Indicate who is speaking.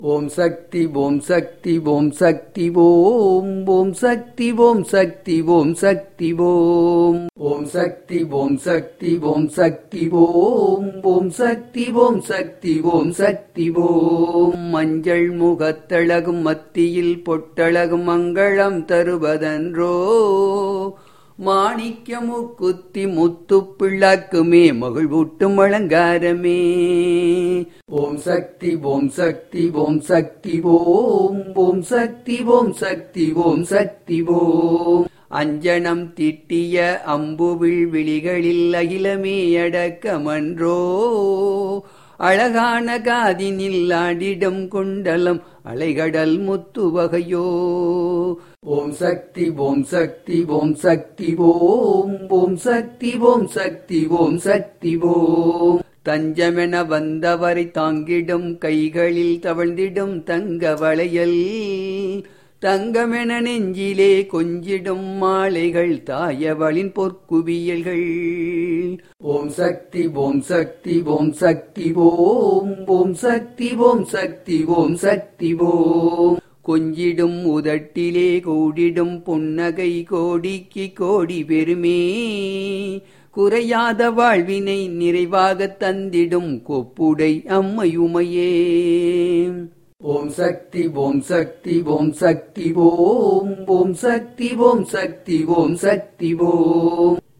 Speaker 1: ஓம் சக்தி ஓம் சக்தி ஓம் சக்தி ஓம் ஓம் சக்தி ஓம் சக்தி ஓம் சக்தி ஓம் ஓம் சக்தி ஓம் சக்தி ஓம் சக்தி ஓம் ஓம் சக்தி ஓம் சக்தி ஓம் சக்தி ஓம் மஞ்சள் முகத்தழகும் மத்தியில் பொட்டழகும் மங்களம் தருவதன்றோ மாணிக்க முக்குத்தி முத்து பிள்ளாக்குமே மகிழ்வூட்டும் அலங்காரமே ஓம் சக்தி ஓம் சக்தி ஓம் சக்தி ஓம் ஓம் சக்தி ஓம் சக்தி ஓம் சக்தி ஓம் அஞ்சனம் திட்டிய அம்புவில் விழிகளில் அகிலமே அடக்கமன்றோ அழகான காதினில் ஆடிடம் கொண்டலம் அலைகடல் முத்து வகையோ ஓம் சக்தி ஓம் சக்தி ஓம் சக்தி ஓம் ஓம் சக்தி ஓம் சக்தி ஓம் சக்தி ஓம் தஞ்சமென வந்தவரை தாங்கிடும் கைகளில் தவழ்ந்திடும் தங்க வளையல் தங்கமென நெஞ்சிலே கொஞ்சிடும் மாலைகள் தாயவளின் பொற்குவியல்கள் ஓம் சக்தி ஓம் சக்தி ஓம் சக்தி ஓம் ஓம் சக்தி ஓம் சக்தி ஓம் சக்தி ஓம் கொஞ்சிடும் உதட்டிலே கூடிடும் புன்னகை கோடிக்கு கோடி பெருமே குறையாத வாழ்வினை நிறைவாக தந்திடும் கொப்புடை அம்மையுமையே ஓம் சக்தி ஓம் சக்தி ஓம் சக்தி ஓம் ஓம் சக்தி ஓம் சக்தி ஓம் சக்தி ஓம்